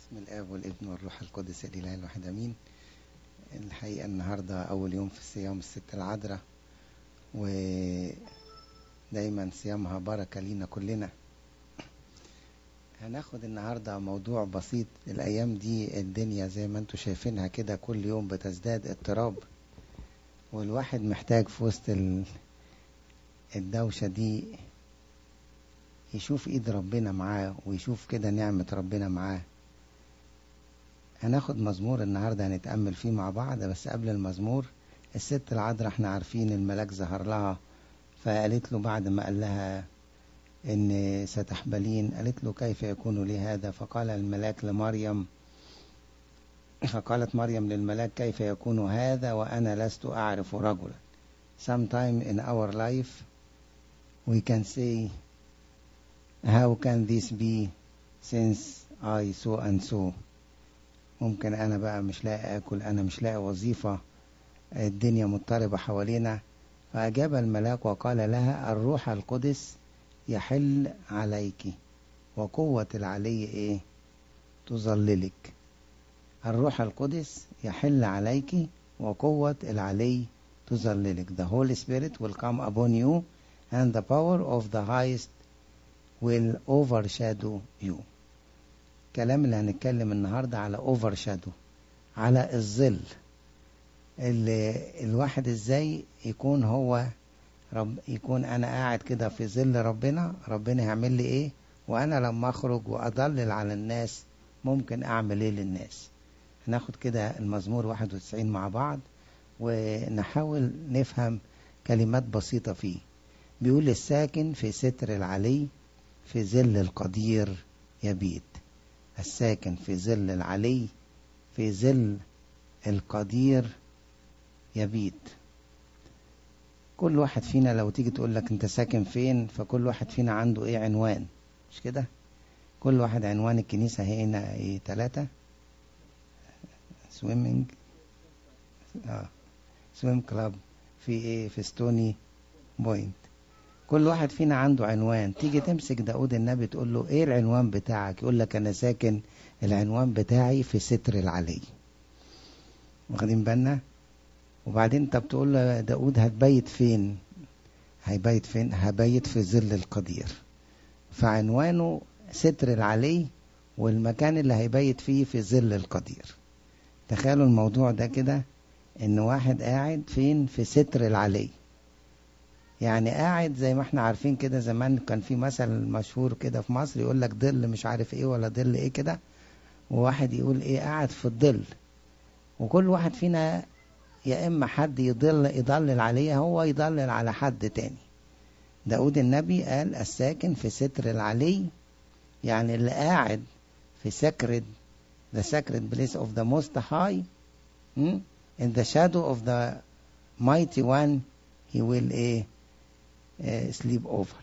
باسم الاب والابن والروح القدس الاله الواحد امين الحقيقه النهارده اول يوم في صيام الست العذراء ودايما صيامها بركه لينا كلنا هناخد النهارده موضوع بسيط الايام دي الدنيا زي ما انتم شايفينها كده كل يوم بتزداد اضطراب والواحد محتاج في وسط ال- الدوشه دي يشوف ايد ربنا معاه ويشوف كده نعمة ربنا معاه هناخد مزمور النهاردة هنتأمل فيه مع بعض بس قبل المزمور الست العذراء احنا عارفين الملاك ظهر لها فقالت له بعد ما قال لها ان ستحبلين قالت له كيف يكون لي هذا فقال الملاك لمريم فقالت مريم للملاك كيف يكون هذا وانا لست اعرف رجلا sometime in our life we can say how can this be since I so and so ممكن انا بقى مش لاقي اكل انا مش لاقي وظيفة الدنيا مضطربة حوالينا فاجاب الملاك وقال لها الروح القدس يحل عليك وقوة العلي ايه تظللك الروح القدس يحل عليك وقوة العلي تظللك the Holy Spirit will come upon you and the power of the highest will overshadow you الكلام اللي هنتكلم النهاردة على overshadow على الظل اللي الواحد ازاي يكون هو رب يكون انا قاعد كده في ظل ربنا ربنا يعمل لي ايه وانا لما اخرج واضلل على الناس ممكن اعمل ايه للناس هناخد كده المزمور 91 مع بعض ونحاول نفهم كلمات بسيطة فيه بيقول الساكن في ستر العلي في ظل القدير يبيت الساكن في ظل العلي في ظل القدير يبيت كل واحد فينا لو تيجي تقول لك انت ساكن فين فكل واحد فينا عنده ايه عنوان مش كده كل واحد عنوان الكنيسة هنا ايه تلاتة سويمنج اه سويم كلاب في ايه في ستوني بوينت كل واحد فينا عنده عنوان تيجي تمسك داود النبي تقول له ايه العنوان بتاعك يقول لك انا ساكن العنوان بتاعي في ستر العلي واخدين بالنا وبعدين انت بتقول له داود هتبيت فين هيبيت فين هبيت في ظل القدير فعنوانه ستر العلي والمكان اللي هيبيت فيه في ظل القدير تخيلوا الموضوع ده كده ان واحد قاعد فين في ستر العلي يعني قاعد زي ما احنا عارفين كده زمان كان في مثل مشهور كده في مصر يقول لك ظل مش عارف ايه ولا ظل ايه كده وواحد يقول ايه قاعد في الظل وكل واحد فينا يا اما حد يضل يضلل عليه هو يضلل على حد تاني داود النبي قال الساكن في ستر العلي يعني اللي قاعد في sacred the sacred place of the most high hmm? in the shadow of the mighty one he will ايه سليب اوفر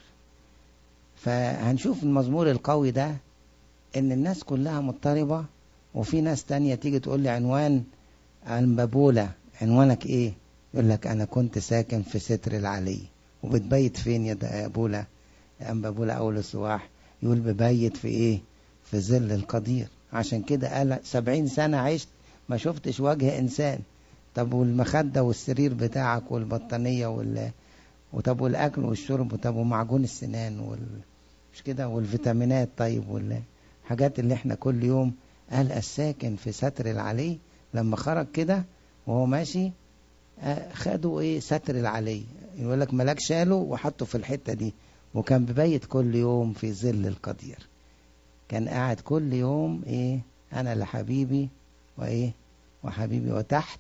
فهنشوف المزمور القوي ده ان الناس كلها مضطربة وفي ناس تانية تيجي تقول لي عنوان المبولة عنوانك ايه يقول لك انا كنت ساكن في ستر العلي وبتبيت فين يا ابولا يا امبابولا اول الصباح يقول ببيت في ايه في ظل القدير عشان كده قال سبعين سنة عشت ما شفتش وجه انسان طب والمخدة والسرير بتاعك والبطانية وال وطب والاكل والشرب وطب ومعجون السنان وال مش كده والفيتامينات طيب والحاجات اللي احنا كل يوم قال الساكن في ستر العلي لما خرج كده وهو ماشي خدوا ايه ستر العلي يقول لك ملاك شاله وحطه في الحته دي وكان ببيت كل يوم في ظل القدير كان قاعد كل يوم ايه انا لحبيبي وايه وحبيبي وتحت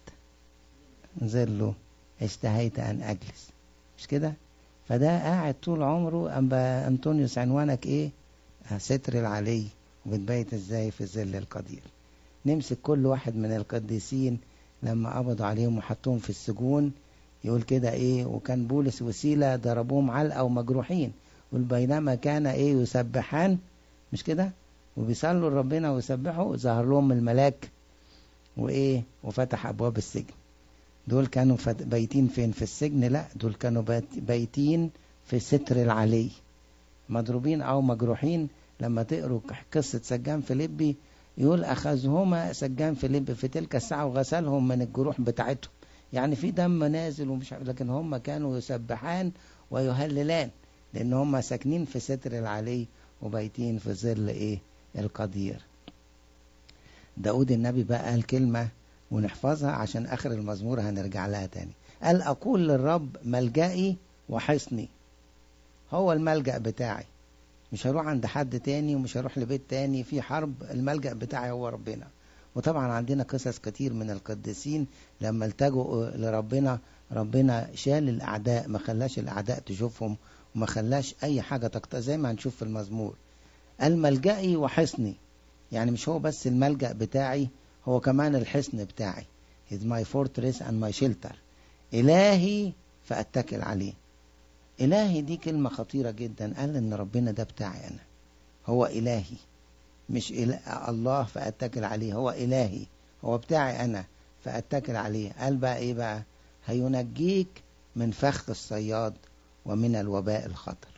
ظله اشتهيت ان اجلس مش كده فده قاعد طول عمره أما أنطونيوس عنوانك إيه ستر العلي وبتبيت إزاي في ظل القدير نمسك كل واحد من القديسين لما قبضوا عليهم وحطوهم في السجون يقول كده إيه وكان بولس وسيلة ضربوهم علقة ومجروحين والبينما كان إيه يسبحان مش كده وبيصلوا لربنا ويسبحوا ظهر لهم الملاك وإيه وفتح أبواب السجن دول كانوا بايتين فين في السجن لا دول كانوا بايتين في ستر العلي مضروبين او مجروحين لما تقروا قصة سجان فيليبي يقول أخذهما سجان فيليب في تلك الساعة وغسلهم من الجروح بتاعتهم يعني في دم نازل ومش عارف لكن هم كانوا يسبحان ويهللان لأن هم ساكنين في ستر العلي وبايتين في ظل إيه القدير داود النبي بقى قال كلمة ونحفظها عشان آخر المزمور هنرجع لها تاني قال أقول للرب ملجئي وحصني هو الملجأ بتاعي مش هروح عند حد تاني ومش هروح لبيت تاني في حرب الملجأ بتاعي هو ربنا وطبعا عندنا قصص كتير من القديسين لما التجوا لربنا ربنا شال الأعداء ما خلاش الأعداء تشوفهم وما خلاش أي حاجة تقطع زي ما هنشوف في المزمور الملجئي وحصني يعني مش هو بس الملجأ بتاعي هو كمان الحصن بتاعي He's my fortress and my shelter إلهي فأتكل عليه إلهي دي كلمة خطيرة جدا قال إن ربنا ده بتاعي أنا هو إلهي مش إله الله فأتكل عليه هو إلهي هو بتاعي أنا فأتكل عليه قال بقى إيه بقى هينجيك من فخ الصياد ومن الوباء الخطر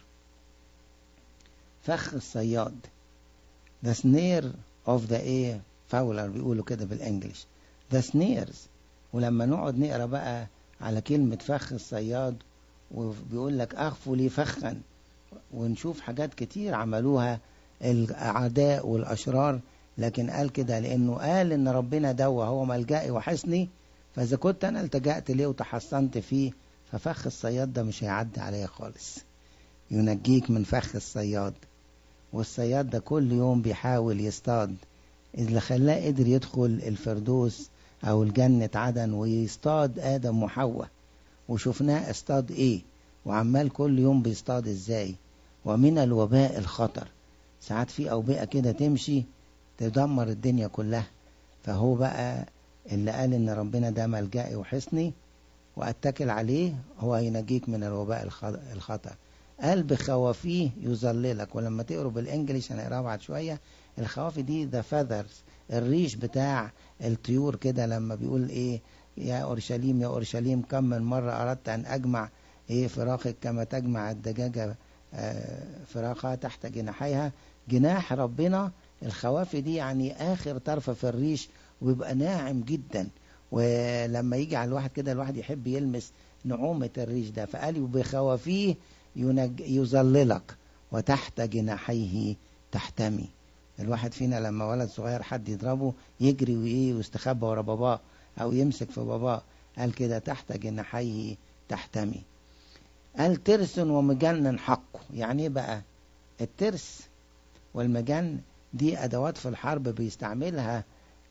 فخ الصياد the snare of the ايه فاولر بيقولوا كده بالانجلش the snares ولما نقعد نقرا بقى على كلمة فخ الصياد وبيقول لك أخفوا لي فخا ونشوف حاجات كتير عملوها الأعداء والأشرار لكن قال كده لأنه قال إن ربنا دوا هو ملجئي وحصني فإذا كنت أنا التجأت ليه وتحصنت فيه ففخ الصياد ده مش هيعدي عليا خالص ينجيك من فخ الصياد والصياد ده كل يوم بيحاول يصطاد اللي خلاه قدر يدخل الفردوس أو الجنة عدن ويصطاد آدم وحواء وشفناه اصطاد ايه وعمال كل يوم بيصطاد ازاي ومن الوباء الخطر ساعات في أوبئة كده تمشي تدمر الدنيا كلها فهو بقى اللي قال ان ربنا ده ملجئي وحصني واتكل عليه هو هينجيك من الوباء الخطر قال بخوافيه يظللك ولما تقروا بالانجليش هنقراها بعد شويه الخوافي دي ذا feathers الريش بتاع الطيور كده لما بيقول ايه يا اورشليم يا اورشليم كم من مره اردت ان اجمع ايه فراخك كما تجمع الدجاجه فراخها تحت جناحيها جناح ربنا الخوافي دي يعني اخر طرف في الريش ويبقى ناعم جدا ولما يجي على الواحد كده الواحد يحب يلمس نعومة الريش ده فقال بخوافيه ينج... يظللك وتحت جناحيه تحتمي الواحد فينا لما ولد صغير حد يضربه يجري وايه ويستخبى ورا باباه او يمسك في باباه قال كده تحت جناحيه تحتمي قال ترس ومجن حقه يعني ايه بقى الترس والمجن دي ادوات في الحرب بيستعملها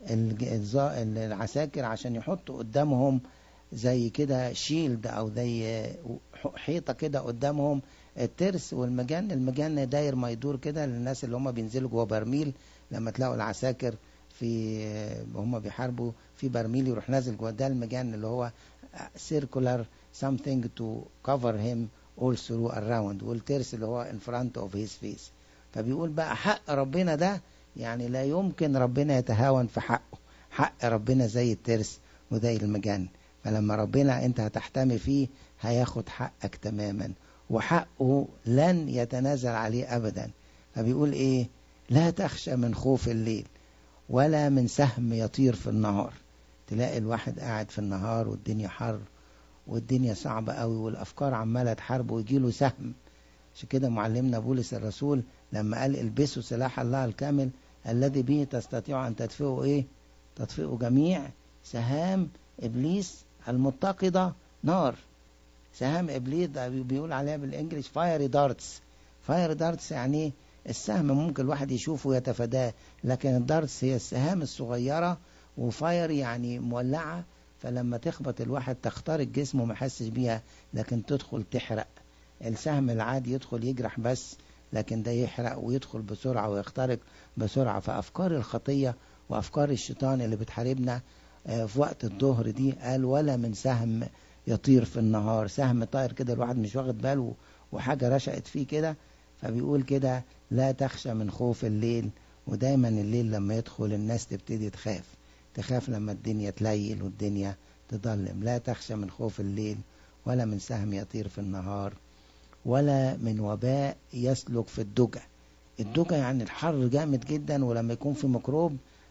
العساكر عشان يحطوا قدامهم زي كده شيلد او زي حيطه كده قدامهم الترس والمجن المجن داير ما يدور كده للناس اللي هم بينزلوا جوه برميل لما تلاقوا العساكر في هم بيحاربوا في برميل يروح نازل جوه ده المجن اللي هو circular something to cover him all through around والترس اللي هو in front of his face فبيقول بقى حق ربنا ده يعني لا يمكن ربنا يتهاون في حقه حق ربنا زي الترس وزي المجن فلما ربنا انت هتحتمي فيه هياخد حقك تماما وحقه لن يتنازل عليه ابدا فبيقول ايه لا تخشى من خوف الليل ولا من سهم يطير في النهار تلاقي الواحد قاعد في النهار والدنيا حر والدنيا صعبة قوي والأفكار عمالة تحارب ويجيله سهم عشان كده معلمنا بولس الرسول لما قال البسوا سلاح الله الكامل الذي به تستطيع أن تدفئوا إيه تطفئوا جميع سهام إبليس المتقدة نار سهام إبليس ده بيقول عليها بالإنجليش فايري دارتس فايري دارتس يعني إيه السهم ممكن الواحد يشوفه ويتفاداه لكن الدارتس هي السهام الصغيرة وفاير يعني مولعة فلما تخبط الواحد تخترق جسمه ما يحسش بيها لكن تدخل تحرق السهم العادي يدخل يجرح بس لكن ده يحرق ويدخل بسرعة ويخترق بسرعة فأفكار الخطية وأفكار الشيطان اللي بتحاربنا في وقت الظهر دي قال ولا من سهم يطير في النهار سهم طاير كده الواحد مش واخد باله وحاجة رشقت فيه كده فبيقول كده لا تخشى من خوف الليل ودايما الليل لما يدخل الناس تبتدي تخاف تخاف لما الدنيا تليل والدنيا تضلم لا تخشى من خوف الليل ولا من سهم يطير في النهار ولا من وباء يسلك في الدجى الدجى يعني الحر جامد جدا ولما يكون في ميكروب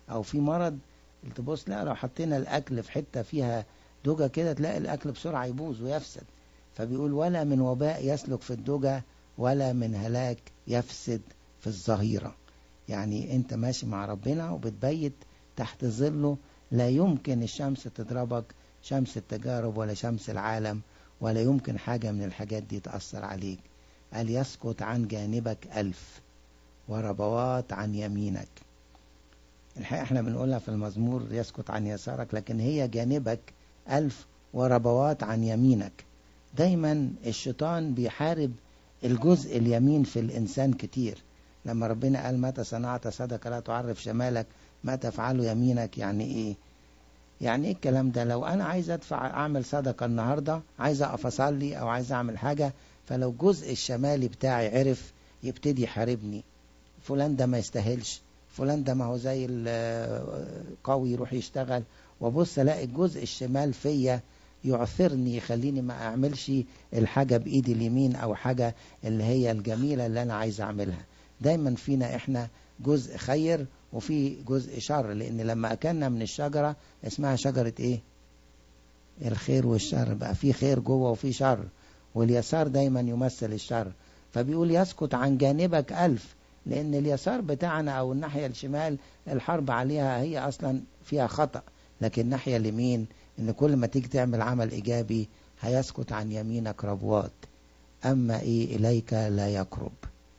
او في مرض تبص لا لو حطينا الاكل في حته فيها دوجة كده تلاقي الاكل بسرعه يبوظ ويفسد فبيقول ولا من وباء يسلك في الدوجة ولا من هلاك يفسد في الظهيرة يعني انت ماشي مع ربنا وبتبيت تحت ظله لا يمكن الشمس تضربك شمس التجارب ولا شمس العالم ولا يمكن حاجة من الحاجات دي تأثر عليك قال يسقط عن جانبك ألف وربوات عن يمينك الحقيقة احنا بنقولها في المزمور يسقط عن يسارك لكن هي جانبك ألف وربوات عن يمينك دايما الشيطان بيحارب الجزء اليمين في الإنسان كتير لما ربنا قال متى صنعت صدق لا تعرف شمالك ما تفعله يمينك يعني ايه يعني ايه الكلام ده لو انا عايز ادفع اعمل صدقة النهاردة عايز اقف اصلي او عايز اعمل حاجة فلو الجزء الشمالي بتاعي عرف يبتدي يحاربني فلان ده ما يستاهلش فلان ده ما هو زي القوي يروح يشتغل وابص الاقي الجزء الشمال فيا يعثرني يخليني ما اعملش الحاجة بايدي اليمين او حاجة اللي هي الجميلة اللي انا عايز اعملها دايما فينا احنا جزء خير وفي جزء شر لان لما اكلنا من الشجرة اسمها شجرة ايه الخير والشر بقى في خير جوه وفي شر واليسار دايما يمثل الشر فبيقول يسقط عن جانبك ألف لأن اليسار بتاعنا أو الناحية الشمال الحرب عليها هي أصلا فيها خطأ لكن الناحية اليمين إن كل ما تيجي تعمل عمل إيجابي هيسقط عن يمينك ربوات أما إيه إليك لا يقرب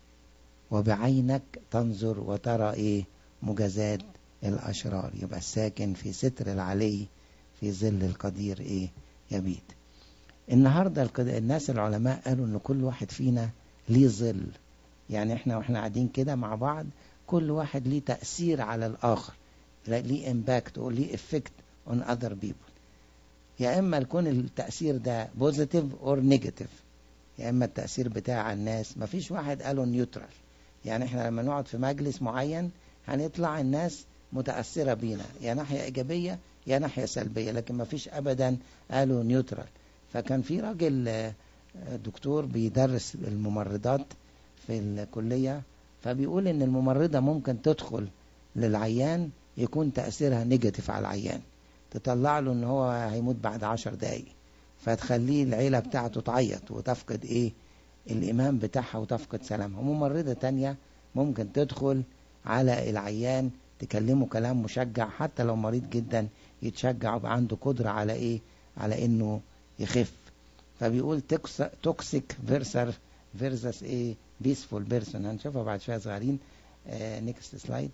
وبعينك تنظر وترى إيه مجازات الأشرار يبقى الساكن في ستر العلي في ظل القدير إيه يبيت النهاردة الناس العلماء قالوا إن كل واحد فينا ليه ظل يعني إحنا وإحنا قاعدين كده مع بعض كل واحد ليه تأثير على الآخر ليه امباكت أو ليه افكت on other people يا إما يكون التأثير ده بوزيتيف اور نيجاتيف يا إما التأثير بتاع الناس مفيش واحد قاله نيوترال يعني إحنا لما نقعد في مجلس معين هنطلع الناس متأثرة بينا يا ناحية إيجابية يا ناحية سلبية لكن مفيش أبدا قالوا نيوترال فكان في راجل دكتور بيدرس الممرضات في الكلية فبيقول إن الممرضة ممكن تدخل للعيان يكون تأثيرها نيجاتيف على العيان تطلع له إن هو هيموت بعد عشر دقايق فتخليه العيلة بتاعته تعيط وتفقد إيه الإيمان بتاعها وتفقد سلامها وممرضة تانية ممكن تدخل على العيان تكلمه كلام مشجع حتى لو مريض جدا يتشجع ويبقى عنده قدرة على إيه على إنه يخف فبيقول توكسيك فيرسر فيرسس ايه بيسفول بيرسون هنشوفها بعد شويه صغيرين نيكست uh, سلايد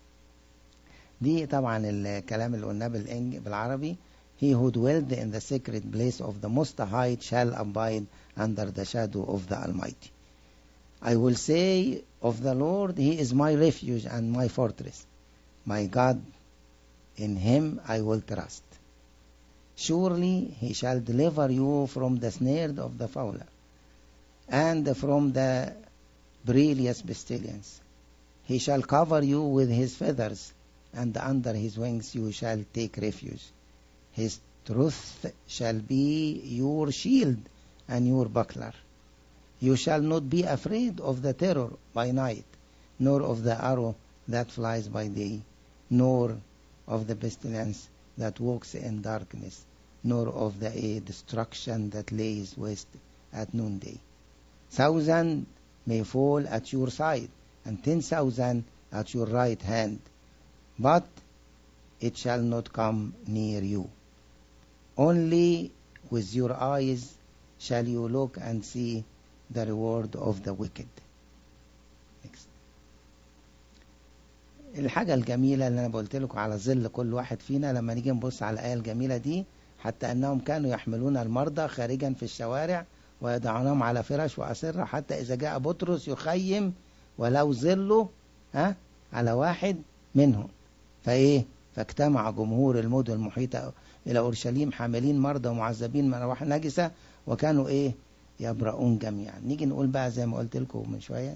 دي طبعا الكلام اللي قلناه بالإنج... بالعربي He who dwelled in the sacred place of the Most High shall abide under the shadow of the Almighty. I will say of the Lord, He is my refuge and my fortress. My God, in Him I will trust. Surely he shall deliver you from the snare of the fowler and from the perilous pestilence. He shall cover you with his feathers, and under his wings you shall take refuge. His truth shall be your shield and your buckler. You shall not be afraid of the terror by night, nor of the arrow that flies by day, nor of the pestilence that walks in darkness, nor of the a destruction that lays waste at noonday. Thousand may fall at your side, and ten thousand at your right hand, but it shall not come near you. Only with your eyes shall you look and see the reward of the wicked. Next. الحاجة الجميلة اللي أنا قلت لكم على ظل كل واحد فينا لما نيجي نبص على الآية الجميلة دي حتى أنهم كانوا يحملون المرضى خارجا في الشوارع ويضعونهم على فرش وأسرة حتى إذا جاء بطرس يخيم ولو ظله ها على واحد منهم فإيه فاجتمع جمهور المدن المحيطة إلى أورشليم حاملين مرضى ومعذبين من أرواح نجسة وكانوا إيه يبرؤون جميعا نيجي نقول بقى زي ما قلت لكم من شوية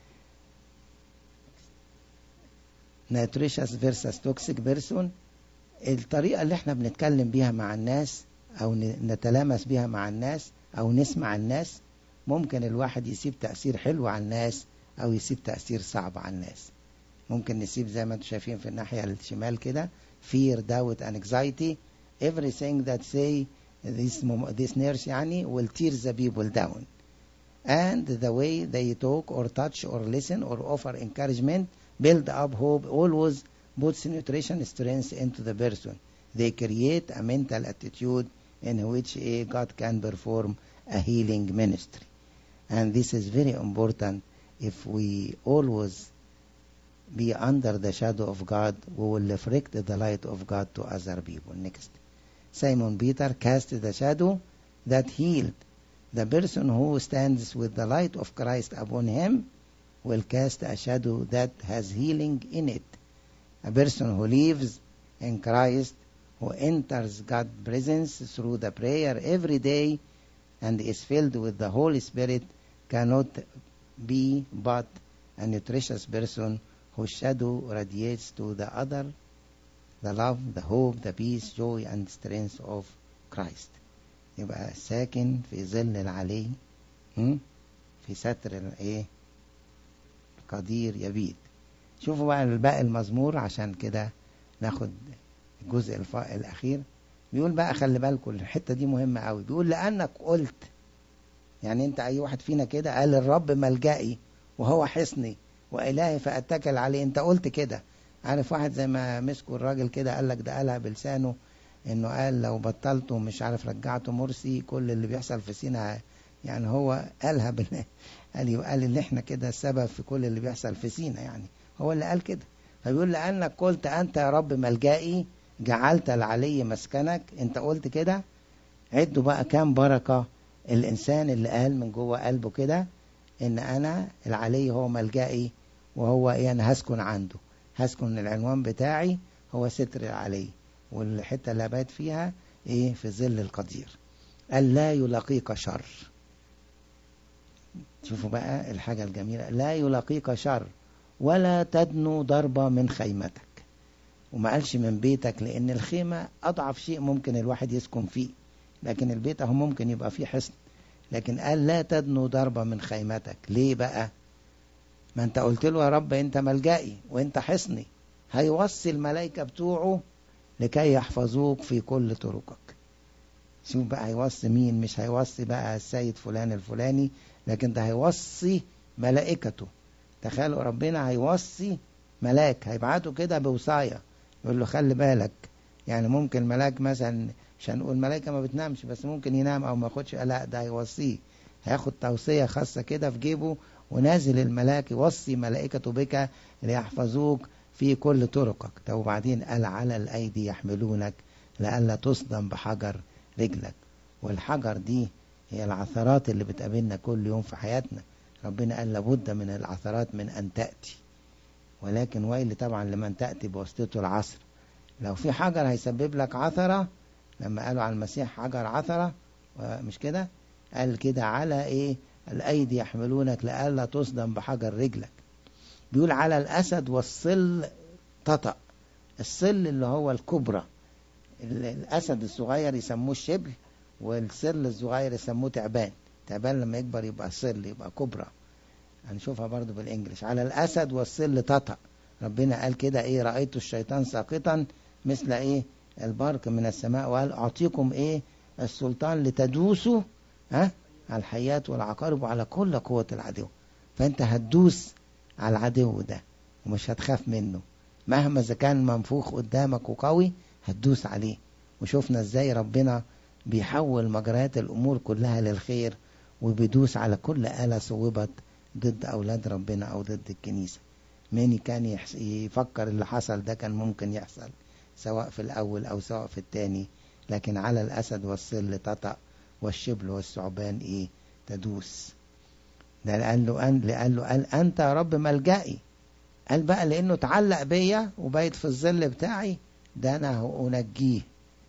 ناتريشس فيرسس توكسيك بيرسون الطريقة اللي احنا بنتكلم بيها مع الناس او نتلامس بيها مع الناس او نسمع الناس ممكن الواحد يسيب تأثير حلو على الناس او يسيب تأثير صعب على الناس ممكن نسيب زي ما انتم شايفين في الناحية الشمال كده fear doubt anxiety everything that say this, this nurse يعني will tear the people down and the way they talk or touch or listen or offer encouragement build up hope always puts nutrition strength into the person they create a mental attitude in which a God can perform a healing ministry and this is very important if we always be under the shadow of God, we will reflect the light of God to other people. Next. Simon Peter cast the shadow that healed. The person who stands with the light of Christ upon him will cast a shadow that has healing in it. A person who lives in Christ, who enters God's presence through the prayer every day and is filled with the Holy Spirit cannot be but a nutritious person whose shadow radiates to the other the love, the hope, the peace, joy and strength of Christ. يبقى ساكن في ظل العلي في ستر الايه قدير يبيد شوفوا بقى باقي المزمور عشان كده ناخد الجزء الف... الاخير بيقول بقى خلي بالكم الحته دي مهمه قوي بيقول لانك قلت يعني انت اي واحد فينا كده قال الرب ملجئي وهو حصني والهي فاتكل عليه انت قلت كده عارف واحد زي ما مسكوا الراجل كده قال لك ده قالها بلسانه انه قال لو بطلته مش عارف رجعته مرسي كل اللي بيحصل في سينا يعني هو قالها بال قال قال ان احنا كده السبب في كل اللي بيحصل في سينا يعني هو اللي قال كده فبيقول لانك قلت انت يا رب ملجئي جعلت العلي مسكنك انت قلت كده عدوا بقى كام بركه الانسان اللي قال من جوه قلبه كده ان انا العلي هو ملجئي وهو ايه انا هسكن عنده هسكن العنوان بتاعي هو ستر العلي والحته اللي هبات فيها ايه في ظل القدير قال لا يلاقيك شر شوفوا بقى الحاجة الجميلة لا يلاقيك شر ولا تدنو ضربة من خيمتك وما قالش من بيتك لأن الخيمة أضعف شيء ممكن الواحد يسكن فيه لكن البيت أهو ممكن يبقى فيه حصن لكن قال لا تدنو ضربة من خيمتك ليه بقى ما انت قلت له يا رب انت ملجئي وانت حصني هيوصي الملائكة بتوعه لكي يحفظوك في كل طرقك شوف بقى هيوصي مين مش هيوصي بقى السيد فلان الفلاني لكن ده هيوصي ملائكته تخيلوا ربنا هيوصي ملاك هيبعته كده بوصاية يقول له خلي بالك يعني ممكن ملاك مثلا مش هنقول ملائكة ما بتنامش بس ممكن ينام او ما ياخدش لا ده هيوصيه هياخد توصية خاصة كده في جيبه ونازل الملاك يوصي ملائكته بك ليحفظوك في كل طرقك طب وبعدين قال على الأيدي يحملونك لئلا تصدم بحجر رجلك والحجر دي هي العثرات اللي بتقابلنا كل يوم في حياتنا ربنا قال لابد من العثرات من أن تأتي ولكن ويل طبعا لمن تأتي بواسطته العصر لو في حجر هيسبب لك عثرة لما قالوا على المسيح حجر عثرة مش كده قال كده على ايه الأيدي يحملونك لئلا تصدم بحجر رجلك بيقول على الأسد والصل تطأ الصل اللي هو الكبرى الأسد الصغير يسموه الشبل والصل الصغير يسموه تعبان تعبان لما يكبر يبقى صل يبقى كبرى هنشوفها برضو بالإنجليش على الأسد والصل تطأ ربنا قال كده إيه رأيت الشيطان ساقطا مثل إيه البرق من السماء وقال أعطيكم إيه السلطان لتدوسوا ها على الحيات والعقارب وعلى كل قوة العدو فأنت هتدوس على العدو ده ومش هتخاف منه مهما إذا كان منفوخ قدامك وقوي هتدوس عليه وشوفنا ازاي ربنا بيحول مجريات الأمور كلها للخير وبيدوس على كل آلة صوبت ضد أولاد ربنا أو ضد الكنيسة مين كان يفكر اللي حصل ده كان ممكن يحصل سواء في الأول أو سواء في التاني لكن على الأسد والصل تطأ والشبل والثعبان إيه تدوس ده قال له أن قال له قال أنت يا رب ملجئي قال بقى لأنه تعلق بيا وبيت في الظل بتاعي ده أنا أنجيه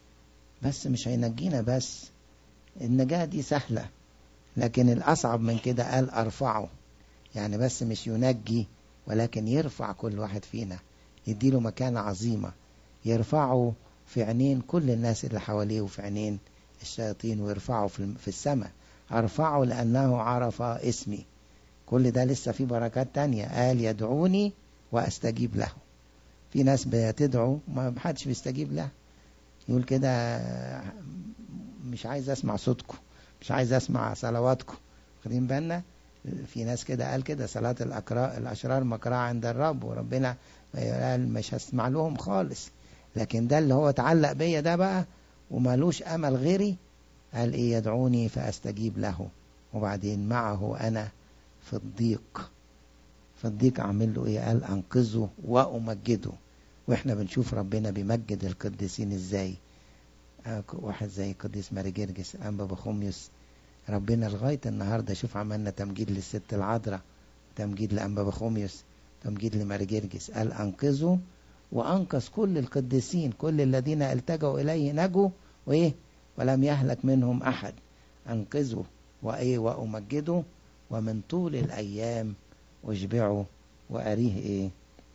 بس مش هينجينا بس النجاة دي سهلة لكن الأصعب من كده قال أرفعه يعني بس مش ينجي ولكن يرفع كل واحد فينا يديله مكانة عظيمة يرفعه في عينين كل الناس اللي حواليه وفي عينين الشياطين ويرفعه في السماء أرفعه لأنه عرف اسمي كل ده لسه في بركات تانية قال يدعوني وأستجيب له في ناس بتدعو ما حدش بيستجيب لها يقول كده مش عايز أسمع صوتكم مش عايز أسمع صلواتكم واخدين بالنا في ناس كده قال كده صلاة الأكرا الأشرار مكراء عند الرب وربنا قال مش هسمع لهم خالص لكن ده اللي هو اتعلق بيا ده بقى ومالوش أمل غيري قال إيه يدعوني فأستجيب له وبعدين معه أنا في الضيق في الضيق أعمل له إيه قال أنقذه وأمجده وإحنا بنشوف ربنا بيمجد القديسين إزاي واحد زي قديس ماري جرجس أنبا بخوميوس ربنا لغاية النهاردة شوف عملنا تمجيد للست العذراء تمجيد لأنبا بخوميوس تمجيد لماري جرجس قال أنقذه وأنقذ كل القديسين كل الذين التجوا إليه نجوا وإيه ولم يهلك منهم أحد أنقذه وإيه وأمجده ومن طول الأيام أشبعه وأريه إيه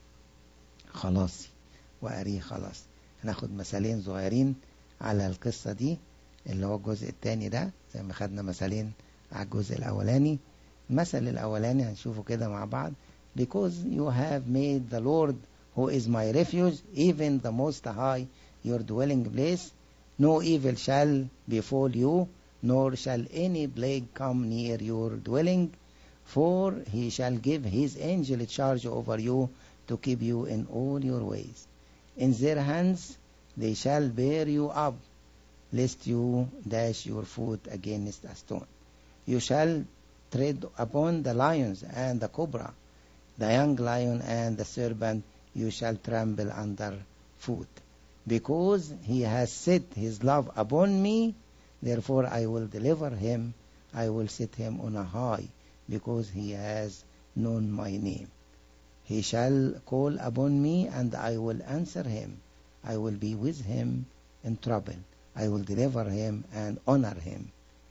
خلاصي وأريه خلاص هناخد مثالين صغيرين على القصة دي اللي هو الجزء الثاني ده زي ما خدنا مثالين على الجزء الأولاني المثل الأولاني هنشوفه كده مع بعض because you have made the Lord who is my refuge even the most high your dwelling place no evil shall befall you nor shall any plague come near your dwelling for he shall give his angel charge over you to keep you in all your ways in their hands they shall bear you up lest you dash your foot against a stone. You shall tread upon the lions and the cobra, the young lion and the serpent you shall trample under foot. Because he has set his love upon me, therefore I will deliver him. I will set him on a high, because he has known my name. He shall call upon me, and I will answer him. I will be with him in trouble. I will deliver him and honor him.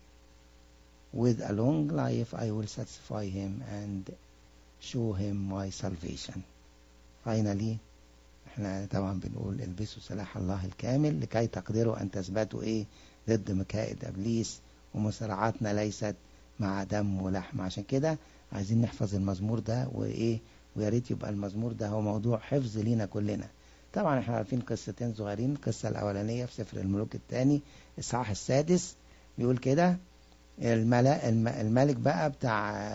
With a long life I will satisfy him and show him my salvation. Finally, احنا طبعا بنقول البسوا سلاح الله الكامل لكي تقدروا ان تثبتوا ايه ضد مكائد ابليس ومصارعاتنا ليست مع دم ولحم عشان كده عايزين نحفظ المزمور ده وايه ويا ريت يبقى المزمور ده هو موضوع حفظ لينا كلنا طبعا احنا عارفين قصتين صغيرين القصة الأولانية في سفر الملوك الثاني الصحاح السادس بيقول كده الملك بقى بتاع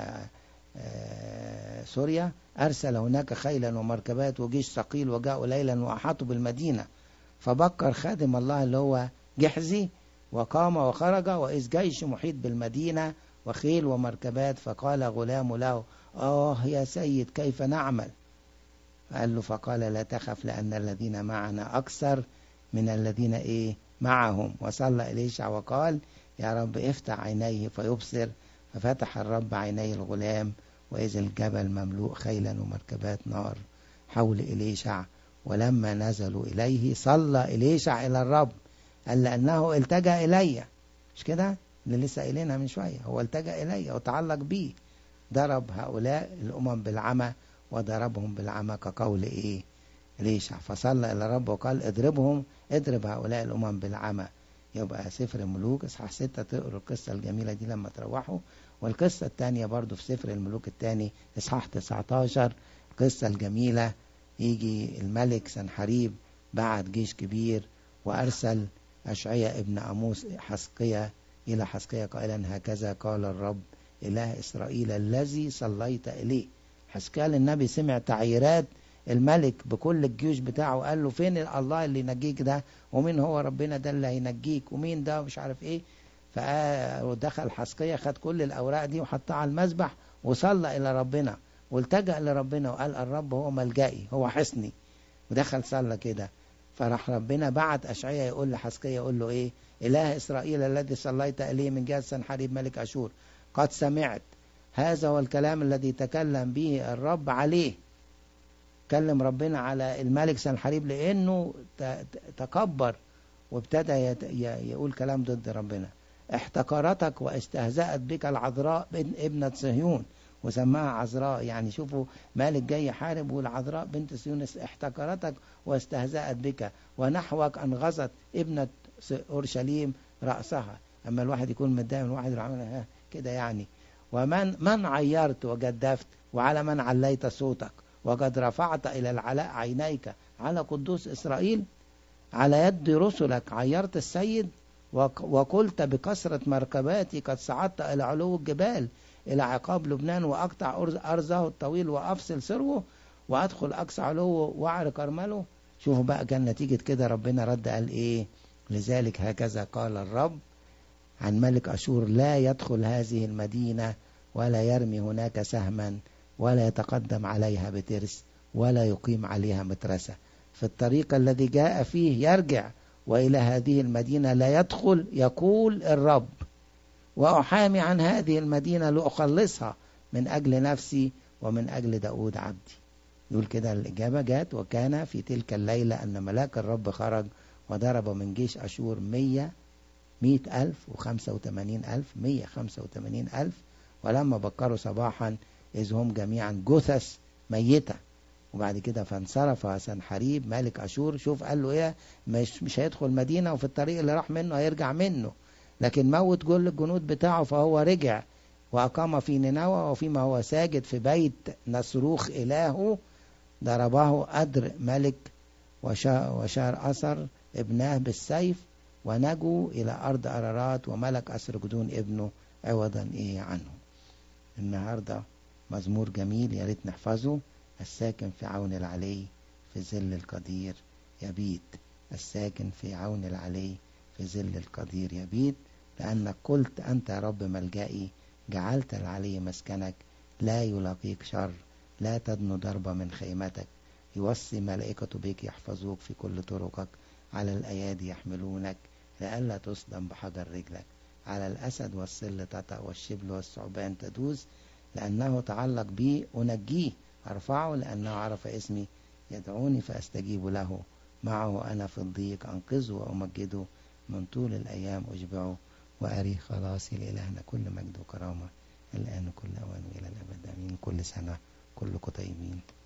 سوريا أرسل هناك خيلا ومركبات وجيش ثقيل وجاءوا ليلا وأحاطوا بالمدينة فبكر خادم الله اللي هو جحزي وقام وخرج وإذ جيش محيط بالمدينة وخيل ومركبات فقال غلام له آه يا سيد كيف نعمل قال له فقال لا تخف لأن الذين معنا أكثر من الذين إيه معهم وصلى إليشع وقال يا رب افتح عينيه فيبصر ففتح الرب عيني الغلام وإذا الجبل مملوء خيلا ومركبات نار حول إليشع ولما نزلوا إليه صلى إليشع إلى الرب قال لأنه التجأ إلي مش كده اللي لسه قايلينها من شوية هو التجأ إلي وتعلق بي ضرب هؤلاء الأمم بالعمى وضربهم بالعمى كقول إيه ليشع فصلى إلى الرب وقال اضربهم اضرب هؤلاء الأمم بالعمى يبقى سفر الملوك اصحاح ستة تقروا القصة الجميلة دي لما تروحوا والقصة الثانية برضو في سفر الملوك الثاني اصحاح 19 القصة الجميلة يجي الملك سنحريب بعت جيش كبير وأرسل أشعية ابن أموس حسقية إلى حسقية قائلا هكذا قال الرب إله إسرائيل الذي صليت إليه حسقية النبي سمع تعييرات الملك بكل الجيوش بتاعه قال له فين الله اللي ينجيك ده ومين هو ربنا ده اللي هينجيك ومين ده مش عارف ايه فدخل حسقية خد كل الأوراق دي وحطها على المذبح وصلى إلى ربنا والتجأ لربنا وقال الرب هو ملجئي هو حصني ودخل صلى كده فراح ربنا بعت أشعية يقول لحسقية يقول له إيه إله إسرائيل الذي صليت إليه من جهة سنحريب ملك أشور قد سمعت هذا هو الكلام الذي تكلم به الرب عليه كلم ربنا على الملك سنحريب لأنه تكبر وابتدى يقول كلام ضد ربنا احتقرتك واستهزأت بك العذراء ابنة صهيون وسماها عذراء يعني شوفوا مالك جاي يحارب والعذراء بنت صهيون احتقرتك واستهزأت بك ونحوك أنغزت ابنة أورشليم رأسها أما الواحد يكون متضايق من واحد عمل كده يعني ومن من عيرت وجدفت وعلى من عليت صوتك وقد رفعت إلى العلاء عينيك على قدوس إسرائيل على يد رسلك عيرت السيد وقلت بكثرة مركباتي قد صعدت إلى علو الجبال إلى عقاب لبنان وأقطع أرزه الطويل وأفصل سروه وأدخل أقصى علوه وأعر كرمله شوفوا بقى كان نتيجة كده ربنا رد قال إيه لذلك هكذا قال الرب عن ملك أشور لا يدخل هذه المدينة ولا يرمي هناك سهما ولا يتقدم عليها بترس ولا يقيم عليها مترسة في الطريق الذي جاء فيه يرجع وإلى هذه المدينة لا يدخل يقول الرب وأحامي عن هذه المدينة لأخلصها من أجل نفسي ومن أجل داود عبدي يقول كده الإجابة جات وكان في تلك الليلة أن ملاك الرب خرج وضرب من جيش أشور مية مئة ألف وخمسة وثمانين ألف مية خمسة وثمانين ألف ولما بكروا صباحا إذ هم جميعا جثث ميتة وبعد كده فانصرف سنحريب ملك أشور شوف قال له إيه مش, مش هيدخل مدينة وفي الطريق اللي راح منه هيرجع منه لكن موت كل الجنود بتاعه فهو رجع وأقام في نينوى وفيما هو ساجد في بيت نصروخ إلهه ضربه أدر ملك وشار أثر ابناه بالسيف ونجوا إلى أرض أرارات وملك أسرجدون ابنه عوضا إيه عنه النهاردة مزمور جميل يا ريت نحفظه الساكن في عون العلي في ظل القدير يبيت الساكن في عون العلي في ظل القدير يبيت لأنك قلت أنت يا رب ملجئي جعلت العلي مسكنك لا يلاقيك شر لا تدنو ضربة من خيمتك يوصي ملائكة بك يحفظوك في كل طرقك على الأيادي يحملونك لئلا تصدم بحجر رجلك على الأسد والسل تطأ والشبل والثعبان تدوس لأنه تعلق بي أنجيه أرفعه لأنه عرف اسمي يدعوني فأستجيب له معه أنا في الضيق أنقذه وأمجده من طول الأيام أشبعه وأري خلاصي لإلهنا كل مجد وكرامة الآن وكل أوان وإلى الأبد أمين كل سنة كلكم طيبين